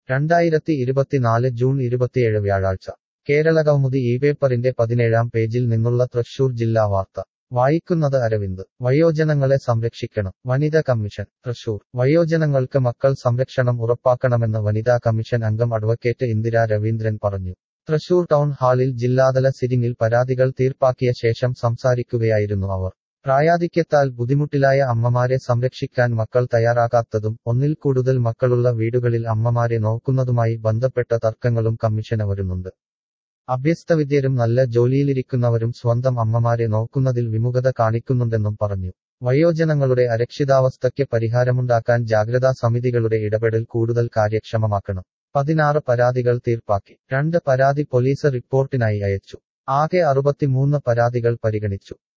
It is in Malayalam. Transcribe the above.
രണ്ടായിരത്തി ഇരുപത്തിനാല് ജൂൺ ഇരുപത്തിയേഴ് വ്യാഴാഴ്ച കേരളകൗമുദി ഈ പേപ്പറിന്റെ പതിനേഴാം പേജിൽ നിന്നുള്ള തൃശൂർ ജില്ലാ വാർത്ത വായിക്കുന്നത് അരവിന്ദ് വയോജനങ്ങളെ സംരക്ഷിക്കണം വനിതാ കമ്മീഷൻ തൃശൂർ വയോജനങ്ങൾക്ക് മക്കൾ സംരക്ഷണം ഉറപ്പാക്കണമെന്ന് വനിതാ കമ്മീഷൻ അംഗം അഡ്വക്കേറ്റ് ഇന്ദിര രവീന്ദ്രൻ പറഞ്ഞു തൃശൂർ ടൗൺ ഹാളിൽ ജില്ലാതല സിറ്റിംഗിൽ പരാതികൾ തീർപ്പാക്കിയ ശേഷം സംസാരിക്കുകയായിരുന്നു അവർ പ്രായാധിക്യത്താൽ ബുദ്ധിമുട്ടിലായ അമ്മമാരെ സംരക്ഷിക്കാൻ മക്കൾ തയ്യാറാകാത്തതും ഒന്നിൽ കൂടുതൽ മക്കളുള്ള വീടുകളിൽ അമ്മമാരെ നോക്കുന്നതുമായി ബന്ധപ്പെട്ട തർക്കങ്ങളും കമ്മീഷന് വരുന്നുണ്ട് അഭ്യസ്തവിദ്യരും നല്ല ജോലിയിലിരിക്കുന്നവരും സ്വന്തം അമ്മമാരെ നോക്കുന്നതിൽ വിമുഖത കാണിക്കുന്നുണ്ടെന്നും പറഞ്ഞു വയോജനങ്ങളുടെ അരക്ഷിതാവസ്ഥയ്ക്ക് പരിഹാരമുണ്ടാക്കാൻ ജാഗ്രതാ സമിതികളുടെ ഇടപെടൽ കൂടുതൽ കാര്യക്ഷമമാക്കണം പതിനാറ് പരാതികൾ തീർപ്പാക്കി രണ്ട് പരാതി പോലീസ് റിപ്പോർട്ടിനായി അയച്ചു ആകെ അറുപത്തിമൂന്ന് പരാതികൾ പരിഗണിച്ചു